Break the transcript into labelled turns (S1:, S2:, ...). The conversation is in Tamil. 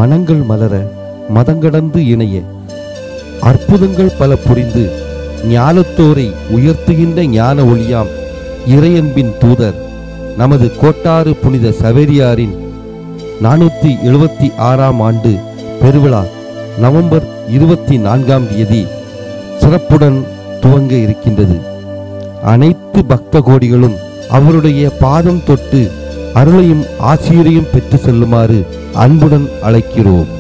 S1: மனங்கள் மலர மதங்கடந்து இணைய அற்புதங்கள் பல புரிந்து ஞானத்தோரை உயர்த்துகின்ற ஞான ஒளியாம் இறையன்பின் தூதர் நமது கோட்டாறு புனித சவேரியாரின் நானூற்றி எழுபத்தி ஆறாம் ஆண்டு பெருவிழா நவம்பர் இருபத்தி நான்காம் தேதி சிறப்புடன் துவங்க இருக்கின்றது அனைத்து பக்த கோடிகளும் அவருடைய பாதம் தொட்டு அருளையும் ஆசிரியரையும் பெற்று செல்லுமாறு அன்புடன் அழைக்கிறோம்